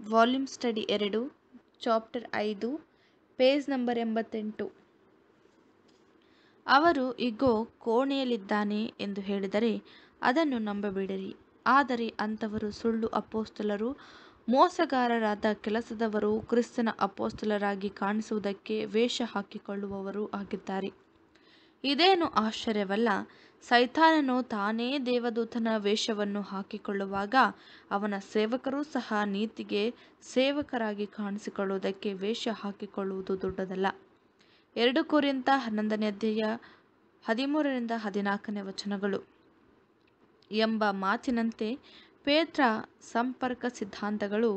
volume study ಎರಡು chapter ಐದು page number ಎಂಬತ್ತೆಂಟು ಅವರು ಇಗೋ ಕೋಣೆಯಲ್ಲಿದ್ದಾನೆ ಎಂದು ಹೇಳಿದರೆ ಅದನ್ನು ನಂಬಬೇಡಿರಿ ಆದರೆ ಅಂಥವರು ಸುಳ್ಳು ಅಪೊಸ್ತಲರೂ ಮೋಸಗಾರರಾದ ಕೆಲಸದವರೂ ಕ್ರಿಸ್ತನ ಅಪೊಸ್ತಲರಾಗಿ ಕಾಣಿಸುವುದಕ್ಕೆ ವೇಷ ಹಾಕಿಕೊಳ್ಳುವವರೂ ಆಗಿದ್ದಾರೆ ಇದೇನು ಆಶ್ಚರ್ಯವಲ್ಲ ಸೈತಾನನು ತಾನೇ ದೇವದೂತನ ವೇಷವನ್ನು ಹಾಕಿಕೊಳ್ಳುವಾಗ ಅವನ ಸೇವಕರೂ ಸಹ ನೀತಿಗೆ ಸೇವಕರಾಗಿ ಕಾಣಿಸಿಕೊಳ್ಳುವುದಕ್ಕೆ ವೇಷ ಹಾಕಿಕೊಳ್ಳುವುದು ದೊಡ್ಡದಲ್ಲ ಎರಡು ಕೊರಿಂಥ ಹನ್ನೊಂದನೇ ಅಧ್ಯಾಯ ಹದಿಮೂರರಿಂದ ಹದಿನಾಲ್ಕನೇ ವಚನಗಳು ಎಂಬ ಮಾತಿನಂತೆ ಪೇತ್ರ ಸಂಪರ್ಕ ಸಿದ್ಧಾಂತಗಳು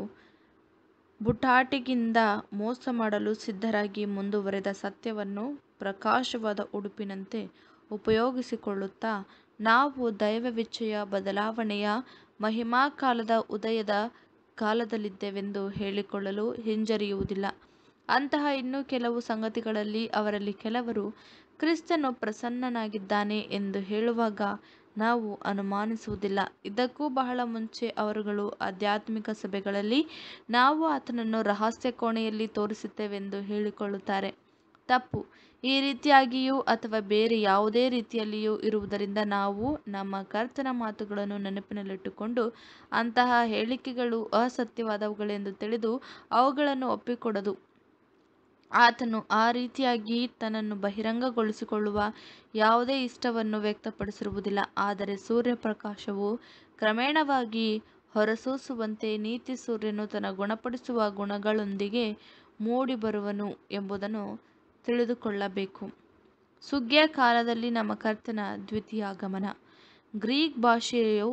ಬುಟಾಟಿಗಿಂದ ಮೋಸ ಮಾಡಲು ಸಿದ್ಧರಾಗಿ ಮುಂದುವರೆದ ಸತ್ಯವನ್ನು ಪ್ರಕಾಶವಾದ ಉಡುಪಿನಂತೆ ಉಪಯೋಗಿಸಿಕೊಳ್ಳುತ್ತಾ ನಾವು ದೈವವಿಚ್ಛೆಯ ಬದಲಾವಣೆಯ ಮಹಿಮಾಕಾಲದ ಉದಯದ ಕಾಲದಲ್ಲಿದ್ದೇವೆಂದು ಹೇಳಿಕೊಳ್ಳಲು ಹಿಂಜರಿಯುವುದಿಲ್ಲ ಅಂತಹ ಇನ್ನೂ ಕೆಲವು ಸಂಗತಿಗಳಲ್ಲಿ ಅವರಲ್ಲಿ ಕೆಲವರು ಕ್ರಿಸ್ತನು ಪ್ರಸನ್ನನಾಗಿದ್ದಾನೆ ಎಂದು ಹೇಳುವಾಗ ನಾವು ಅನುಮಾನಿಸುವುದಿಲ್ಲ ಇದಕ್ಕೂ ಬಹಳ ಮುಂಚೆ ಅವರುಗಳು ಆಧ್ಯಾತ್ಮಿಕ ಸಭೆಗಳಲ್ಲಿ ನಾವು ಆತನನ್ನು ರಹಸ್ಯ ಕೋಣೆಯಲ್ಲಿ ತೋರಿಸುತ್ತೇವೆಂದು ಹೇಳಿಕೊಳ್ಳುತ್ತಾರೆ ತಪ್ಪು ಈ ರೀತಿಯಾಗಿಯೂ ಅಥವಾ ಬೇರೆ ಯಾವುದೇ ರೀತಿಯಲ್ಲಿಯೂ ಇರುವುದರಿಂದ ನಾವು ನಮ್ಮ ಕರ್ತನ ಮಾತುಗಳನ್ನು ನೆನಪಿನಲ್ಲಿಟ್ಟುಕೊಂಡು ಅಂತಹ ಹೇಳಿಕೆಗಳು ಅಸತ್ಯವಾದವುಗಳೆಂದು ತಿಳಿದು ಅವುಗಳನ್ನು ಒಪ್ಪಿಕೊಡದು ಆತನು ಆ ರೀತಿಯಾಗಿ ತನ್ನನ್ನು ಬಹಿರಂಗಗೊಳಿಸಿಕೊಳ್ಳುವ ಯಾವುದೇ ಇಷ್ಟವನ್ನು ವ್ಯಕ್ತಪಡಿಸಿರುವುದಿಲ್ಲ ಆದರೆ ಸೂರ್ಯಪ್ರಕಾಶವು ಕ್ರಮೇಣವಾಗಿ ಹೊರಸೂಸುವಂತೆ ನೀತಿ ಸೂರ್ಯನು ತನ್ನ ಗುಣಪಡಿಸುವ ಗುಣಗಳೊಂದಿಗೆ ಮೂಡಿಬರುವನು ಎಂಬುದನ್ನು ತಿಳಿದುಕೊಳ್ಳಬೇಕು ಸುಗ್ಗಿಯ ಕಾಲದಲ್ಲಿ ನಮ್ಮ ಕರ್ತನ ದ್ವಿತೀಯಾಗಮನ ಗ್ರೀಕ್ ಭಾಷೆಯು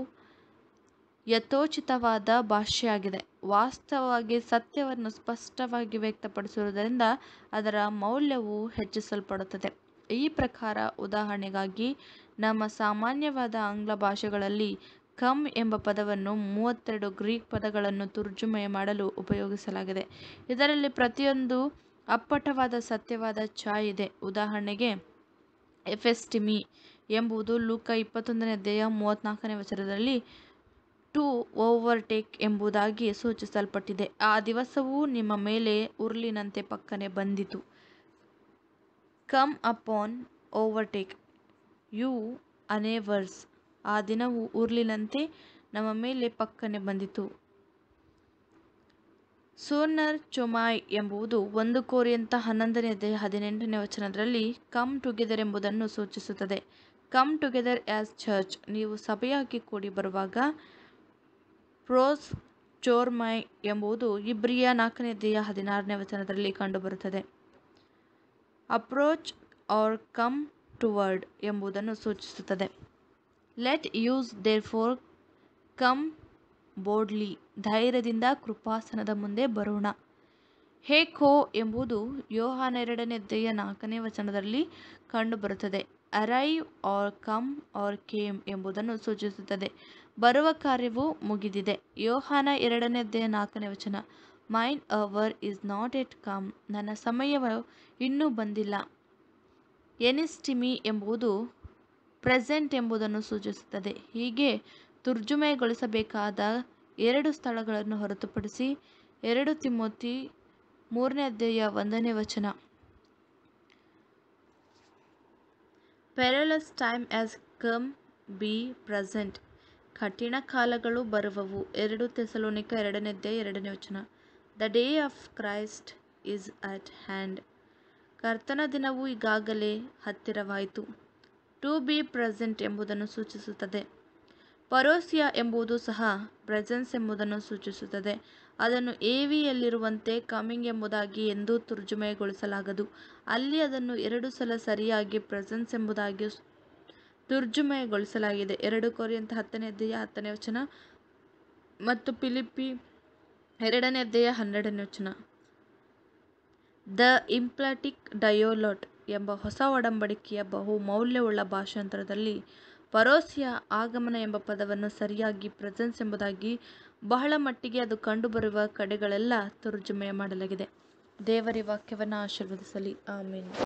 ಯಥೋಚಿತವಾದ ಭಾಷೆಯಾಗಿದೆ ವಾಸ್ತವವಾಗಿ ಸತ್ಯವನ್ನು ಸ್ಪಷ್ಟವಾಗಿ ವ್ಯಕ್ತಪಡಿಸುವುದರಿಂದ ಅದರ ಮೌಲ್ಯವು ಹೆಚ್ಚಿಸಲ್ಪಡುತ್ತದೆ ಈ ಪ್ರಕಾರ ಉದಾಹರಣೆಗಾಗಿ ನಮ್ಮ ಸಾಮಾನ್ಯವಾದ ಆಂಗ್ಲ ಭಾಷೆಗಳಲ್ಲಿ ಕಮ್ ಎಂಬ ಪದವನ್ನು ಮೂವತ್ತೆರಡು ಗ್ರೀಕ್ ಪದಗಳನ್ನು ತರ್ಜುಮೆ ಮಾಡಲು ಉಪಯೋಗಿಸಲಾಗಿದೆ ಇದರಲ್ಲಿ ಪ್ರತಿಯೊಂದು ಅಪ್ಪಟವಾದ ಸತ್ಯವಾದ ಛಾಯ್ ಇದೆ ಉದಾಹರಣೆಗೆ ಎಫೆಸ್ಟಿಮಿ ಎಂಬುದು ಲೂಕ ಇಪ್ಪತ್ತೊಂದನೇ ಅಧ್ಯಾಯ ಮೂವತ್ತ್ನಾಲ್ಕನೇ ವಚನದಲ್ಲಿ ಟು ಓವರ್ಟೇಕ್ ಎಂಬುದಾಗಿ ಸೂಚಿಸಲ್ಪಟ್ಟಿದೆ ಆ ದಿವಸವೂ ನಿಮ್ಮ ಮೇಲೆ ಉರುಲಿನಂತೆ ಪಕ್ಕನೆ ಬಂದಿತು come upon overtake you unawares ಆ ದಿನವು ಉರುಲಿನಂತೆ ನಮ್ಮ ಮೇಲೆ ಪಕ್ಕನೆ ಬಂದಿತು ಸೋನರ್ ಚೊಮಾಯ್ ಎಂಬುದು ಒಂದು ಕೋರಿಯಂತ ಹನ್ನೊಂದನೇ ಅಧ್ಯಾಯ ಹದಿನೆಂಟನೇ ವಚನದಲ್ಲಿ ಕಮ್ ಟುಗೆದರ್ ಎಂಬುದನ್ನು ಸೂಚಿಸುತ್ತದೆ ಕಮ್ ಟುಗೆದರ್ ಆ್ಯಸ್ ಚರ್ಚ್ ನೀವು ಸಭೆಯಾಗಿ ಕೂಡಿ ಬರುವಾಗ ಪ್ರೋಸ್ ಚೋರ್ಮೈ ಎಂಬುದು ಇಬ್ರಿಯ ನಾಲ್ಕನೇ ಅಧ್ಯಾಯ ಹದಿನಾರನೇ ವಚನದಲ್ಲಿ ಕಂಡುಬರುತ್ತದೆ ಅಪ್ರೋಚ್ ಆರ್ ಕಮ್ ಟುವರ್ಡ್ ಎಂಬುದನ್ನು ಸೂಚಿಸುತ್ತದೆ let us therefore come boldly ಧೈರ್ಯದಿಂದ ಕೃಪಾಸನದ ಮುಂದೆ ಬರೋಣ ಹೇ ಖೋ ಎಂಬುದು ಯೋಹಾನ ಎರಡನೇ ಅಧ್ಯಾಯ ನಾಲ್ಕನೇ ವಚನದಲ್ಲಿ ಕಂಡುಬರುತ್ತದೆ arrive or come or came ಎಂಬುದನ್ನು ಸೂಚಿಸುತ್ತದೆ ಬರುವ ಕಾರ್ಯವು ಮುಗಿದಿದೆ ಯೋಹಾನ ಎರಡನೇ ಅಧ್ಯಾಯ ನಾಲ್ಕನೇ ವಚನ mine hour is not yet come ನನ್ನ ಸಮಯವು ಇನ್ನೂ ಬಂದಿಲ್ಲ ಎನಿಸ್ಟಿಮಿ ಎಂಬುದು ಪ್ರೆಸೆಂಟ್ ಎಂಬುದನ್ನು ಸೂಚಿಸುತ್ತದೆ ಹೀಗೆ ತುರ್ಜುಮೆಗೊಳಿಸಬೇಕಾದ ಎರಡು ಸ್ಥಳಗಳನ್ನು ಹೊರತುಪಡಿಸಿ ಎರಡು ತಿಮೋತಿ ಮೂರನೇ ಅಧ್ಯಾಯ ಒಂದನೇ ವಚನ perilous time has come be present ಕಠಿಣ ಕಾಲಗಳು ಬರುವವು ಎರಡು ತೆಸಲೋನಿಕ ಎರಡನೇ ಅಧ್ಯಾಯ ಎರಡನೇ ವಚನ the day of Christ is at hand ಕರ್ತನ ದಿನವು ಈಗಾಗಲೇ ಹತ್ತಿರವಾಯಿತು ಟು ಬಿ ಪ್ರೆಸೆಂಟ್ ಎಂಬುದನ್ನು ಸೂಚಿಸುತ್ತದೆ ಪರೋಸಿಯ ಎಂಬುದು ಸಹ ಪ್ರೆಸೆನ್ಸ್ ಎಂಬುದನ್ನು ಸೂಚಿಸುತ್ತದೆ ಅದನ್ನು ಎವಿಯಲ್ಲಿರುವಂತೆ ಕಮಿಂಗ್ ಎಂಬುದಾಗಿ ಎಂದೂ ತುರ್ಜುಮೆಗೊಳಿಸಲಾಗದು ಅಲ್ಲಿ ಅದನ್ನು ಎರಡು ಸಲ ಸರಿಯಾಗಿ ಪ್ರೆಸೆನ್ಸ್ ಎಂಬುದಾಗಿ ತುರ್ಜುಮೆಗೊಳಿಸಲಾಗಿದೆ ಎರಡು ಕೊರಿಯಂತ ಹತ್ತನೇ ಅಧ್ಯಾಯ ಹತ್ತನೇ ವಚನ ಮತ್ತು ಫಿಲಿಪಿ ಎರಡನೇ ಅಧ್ಯಾಯ ಹನ್ನೆರಡನೇ ವಚನ ದ ಇಂಪ್ಲಾಟಿಕ್ ಡಯೋಲಾಟ್ ಎಂಬ ಹೊಸ ಒಡಂಬಡಿಕೆಯ ಬಹು ಮೌಲ್ಯವುಳ್ಳ ಭಾಷಾಂತರದಲ್ಲಿ ಪರೋಸಿಯ ಆಗಮನ ಎಂಬ ಪದವನ್ನು ಸರಿಯಾಗಿ ಪ್ರೆಸೆನ್ಸ್ ಎಂಬುದಾಗಿ ಬಹಳ ಮಟ್ಟಿಗೆ ಅದು ಕಂಡುಬರುವ ಕಡೆಗಳೆಲ್ಲ ತರ್ಜುಮೆ ಮಾಡಲಾಗಿದೆ ದೇವರ ವಾಕ್ಯವನ್ನು ಆಶೀರ್ವದಿಸಲಿ ಆಮೇಲೆ